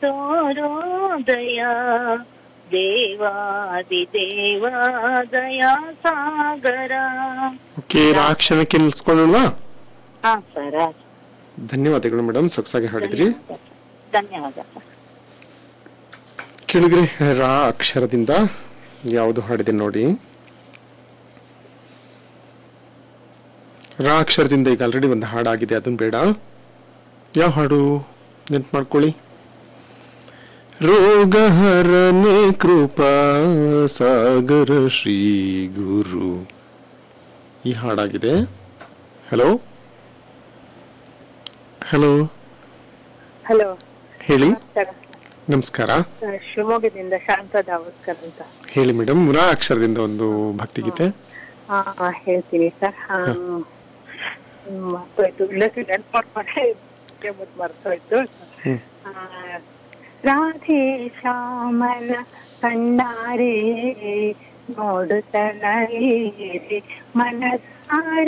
ತೋರೋದಯ ದೇವಾದಿದೇವ ದಯಾ ಸಾಗರ okay ರಾ ಅಕ್ಷರಕ್ಕೆ ನಿಲ್ಸ್ಕೊಳ್ಳೋಣ ಹಾ sir ಧನ್ಯವಾದಗಳು ಮೇಡಮ್ ಸೊಗಸಾಗಿ ಹಾಡಿದ್ರಿ ಧನ್ಯವಾದ ಸರ್ ಕೇಳಿದ್ರಿ ರಾ ಅಕ್ಷರದಿಂದ ಯಾವುದು ಹಾಡಿದೆ ನೋಡಿ ರಾ ಅಕ್ಷರದಿಂದ ಈಗ ಆಲ್ರೆಡಿ ಒಂದು ಹಾಡಾಗಿದೆ ಅದನ್ನ ಬೇಡ ಯಾವ ಹಾಡು ನೆನ್ಪು ಮಾಡ್ಕೊಳ್ಳಿ ರೋಗ ಹರನೆ ಕೃಪಾ ಸಾಗರ ಶ್ರೀ ಗುರು ಈ ಹಾಡಾಗಿದೆ ಹಲೋ ಹಲೋ ಹಲೋ ಹೇಳಿ ನಮಸ್ಕಾರ ನಮಸ್ಕಾರ ಆ, ಶಿವಮೊಗ್ಗದಿಂದ ಶಾಂತ ದಾವಸ್ಕರ್ ಅಂತ ಹೇಳಿ ಮೇಡಮ್ ರಾ ಅಕ್ಷರದಿಂದ ಒಂದು ಭಕ್ತಿಗೀತೆ ಆ, ಆ, ಹೇಳ್ತೀನಿ ಸರ್ ಮರ್ತೋಯ್ತು ಇಲ್ಲಕ್ಕೆ ನೆನ್ಪು ಮಾಡ್ಕೊಂಡೆ ಮತ್ತೆ ಮರ್ತೋಯ್ತು ಹ್ಮ್. ಆ, ರಾಧೆ ಶ್ಯಾಮನ ಕಣ್ಣಾರೆ ನೋಡುತ್ತ ನಲಿಯಿರಿ ಮನಸಾರೆ